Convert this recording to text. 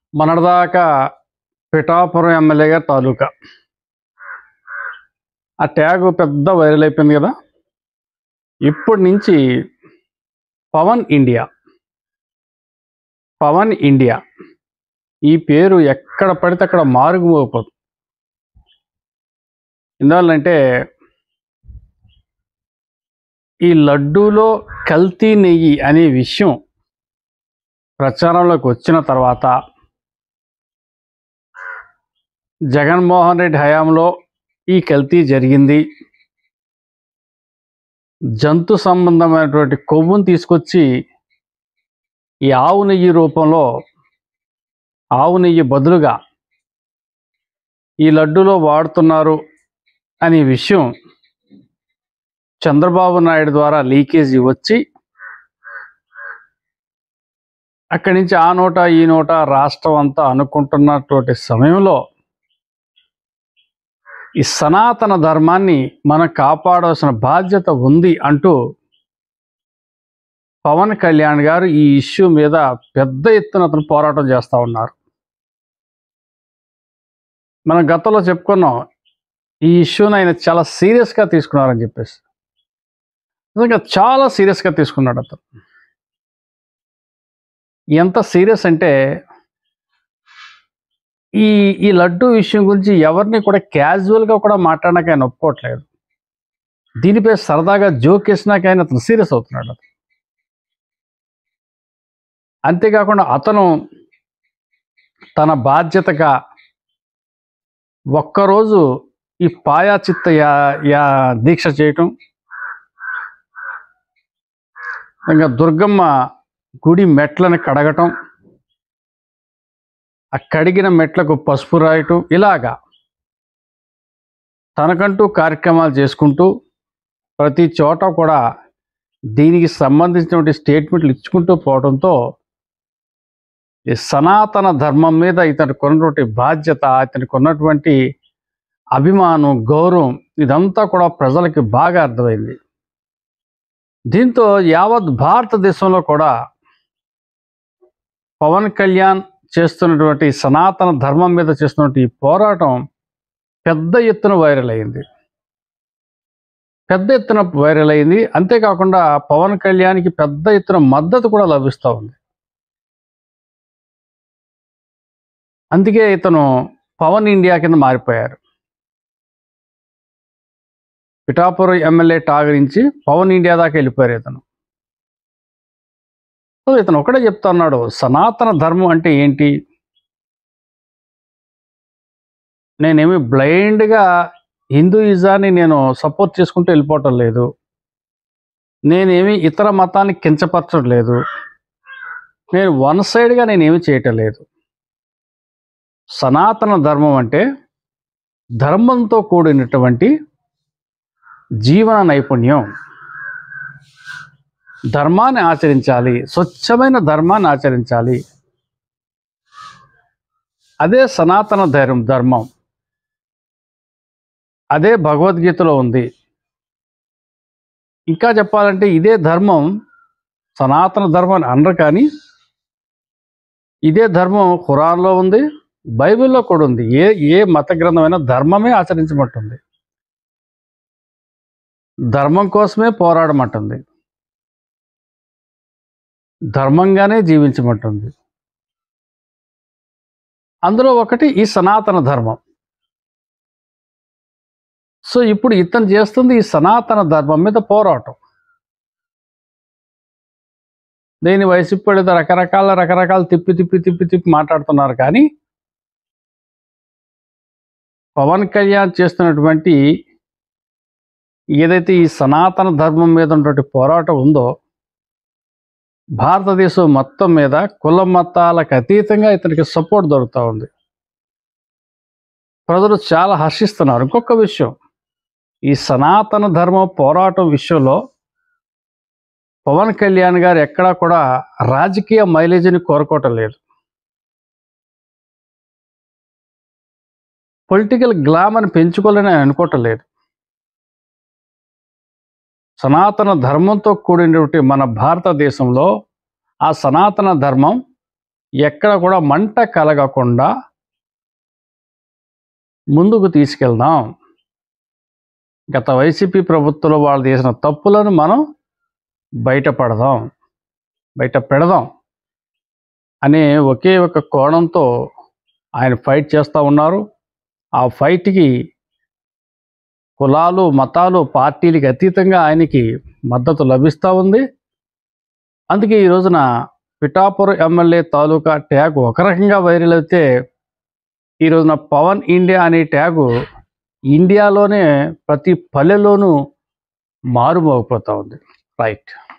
మొన్నటిదాకా పిఠాపురం ఎమ్మెల్యే గారి తాలూకా ఆ ట్యాగ్ పెద్ద వైరల్ అయిపోయింది కదా ఇప్పటి నుంచి పవన్ ఇండియా పవన్ ఇండియా ఈ పేరు ఎక్కడ పడితే అక్కడ మారుగుమోగిపోతుంది ఎందువల్లంటే ఈ లడ్డూలో కల్తీ నెయ్యి అనే విషయం ప్రచారంలోకి వచ్చిన తర్వాత జగన్మోహన్ రెడ్డి హయాంలో ఈ కల్తీ జరిగింది జంతు సంబంధమైనటువంటి కొవ్వును తీసుకొచ్చి ఈ ఆవు నెయ్యి రూపంలో ఆవు నెయ్యి బదులుగా ఈ లడ్డూలో వాడుతున్నారు అనే విషయం చంద్రబాబు నాయుడు ద్వారా లీకేజీ వచ్చి అక్కడి నుంచి ఆ నోట ఈ నోట రాష్ట్రం అంతా అనుకుంటున్నటువంటి సమయంలో ఈ సనాతన ధర్మాన్ని మనం కాపాడాల్సిన బాధ్యత ఉంది అంటూ పవన్ కళ్యాణ్ గారు ఈ ఇష్యూ మీద పెద్ద ఎత్తున అతను పోరాటం చేస్తూ ఉన్నారు మనం గతంలో చెప్పుకున్నాం ఈ ఇష్యూని ఆయన చాలా సీరియస్గా తీసుకున్నారని చెప్పేసి నిజంగా చాలా సీరియస్గా తీసుకున్నాడు అతను ఎంత సీరియస్ అంటే ఈ ఈ లడ్డు విషయం గురించి ఎవరిని కూడా క్యాజువల్గా కూడా మాట్లాడడానికి ఆయన ఒప్పుకోవట్లేదు దీనిపై సరదాగా జోక్ వేసినాక ఆయన అతను సీరియస్ అవుతున్నాడు అతను అంతేకాకుండా అతను తన బాధ్యతగా ఒక్కరోజు ఈ పాయాచిత్త యా యా దీక్ష చేయటం ఇంకా దుర్గమ్మ గుడి మెట్లను కడగటం ఆ కడిగిన మెట్లకు పసుపు రాయటం ఇలాగా తనకంటూ కార్యక్రమాలు చేసుకుంటూ ప్రతి చోట కూడా దీనికి సంబంధించినటువంటి స్టేట్మెంట్లు ఇచ్చుకుంటూ పోవడంతో ఈ సనాతన ధర్మం మీద ఇతనికి ఉన్నటువంటి బాధ్యత ఇతనికి ఉన్నటువంటి అభిమానం గౌరవం ఇదంతా కూడా ప్రజలకి బాగా అర్థమైంది దీంతో యావత్ భారతదేశంలో కూడా పవన్ కళ్యాణ్ చేస్తున్నటువంటి సనాతన ధర్మం మీద చేస్తున్నటువంటి ఈ పోరాటం పెద్ద ఎత్తున వైరల్ అయింది పెద్ద ఎత్తున వైరల్ అయింది అంతేకాకుండా పవన్ కళ్యాణ్కి పెద్ద ఎత్తున మద్దతు కూడా లభిస్తూ ఉంది అందుకే ఇతను పవన్ ఇండియా కింద మారిపోయారు పిఠాపురం ఎమ్మెల్యే టాగ్ నుంచి పవన్ ఇండియా దాకా వెళ్ళిపోయారు ఇతను సో ఇతను ఒకటే చెప్తా ఉన్నాడు సనాతన ధర్మం అంటే ఏంటి నేనేమి బ్లైండ్గా హిందూయిజాన్ని నేను సపోర్ట్ చేసుకుంటూ వెళ్ళిపోవటం లేదు నేనేమి ఇతర మతాన్ని కించపరచడం లేదు నేను వన్ సైడ్గా నేనేమి చేయటం లేదు సనాతన ధర్మం అంటే ధర్మంతో కూడినటువంటి జీవన నైపుణ్యం ధర్మాన్ని ఆచరించాలి స్వచ్ఛమైన ధర్మాన్ని ఆచరించాలి అదే సనాతన ధర్మం ధర్మం అదే భగవద్గీతలో ఉంది ఇంకా చెప్పాలంటే ఇదే ధర్మం సనాతన ధర్మం అని అనరు కానీ ఇదే ధర్మం ఖురాన్లో ఉంది బైబిల్లో కూడా ఉంది ఏ ఏ మత గ్రంథమైనా ధర్మమే ఆచరించమంటుంది ధర్మం కోసమే పోరాడమంటుంది ధర్మంగానే జీవించమంటుంది అందులో ఒకటి ఈ సనాతన ధర్మం సో ఇప్పుడు ఇతను చేస్తుంది ఈ సనాతన ధర్మం మీద పోరాటం దేని వయసు ఇప్పుడు రకరకాల రకరకాల తిప్పి తిప్పి తిప్పి తిప్పి మాట్లాడుతున్నారు కానీ పవన్ కళ్యాణ్ చేస్తున్నటువంటి ఏదైతే ఈ సనాతన ధర్మం మీద ఉన్నటువంటి పోరాటం ఉందో భారతదేశం మొత్తం మీద కుల మతాలకు అతీతంగా ఇతనికి సపోర్ట్ దొరుకుతూ ఉంది ప్రజలు చాలా హర్షిస్తున్నారు ఇంకొక విషయం ఈ సనాతన ధర్మ పోరాటం విషయంలో పవన్ కళ్యాణ్ గారు ఎక్కడా కూడా రాజకీయ మైలేజీని కోరుకోవటం లేదు పొలిటికల్ గ్లామర్ని పెంచుకోవాలని ఆయన అనుకోవటం లేదు సనాతన ధర్మంతో కూడినటువంటి మన భారతదేశంలో ఆ సనాతన ధర్మం ఎక్కడ కూడా మంట కలగకుండా ముందుకు తీసుకెళ్దాం గత వైసీపీ ప్రభుత్వంలో వాళ్ళు చేసిన తప్పులను మనం బయటపడదాం బయట పెడదాం అనే ఒకే ఒక కోణంతో ఆయన ఫైట్ చేస్తూ ఉన్నారు ఆ ఫైట్కి కులాలు మతాలు పార్టీలకి అతీతంగా ఆయనకి మద్దతు లభిస్తూ ఉంది అందుకే ఈ రోజున పిఠాపురం ఎమ్మెల్యే తాలూకా ట్యాగ్ ఒక రకంగా వైరల్ అయితే ఈ రోజున పవన్ ఇండియా అనే ట్యాగు ఇండియాలోనే ప్రతి పల్లెలోనూ మారుమోగిపోతూ ఉంది రైట్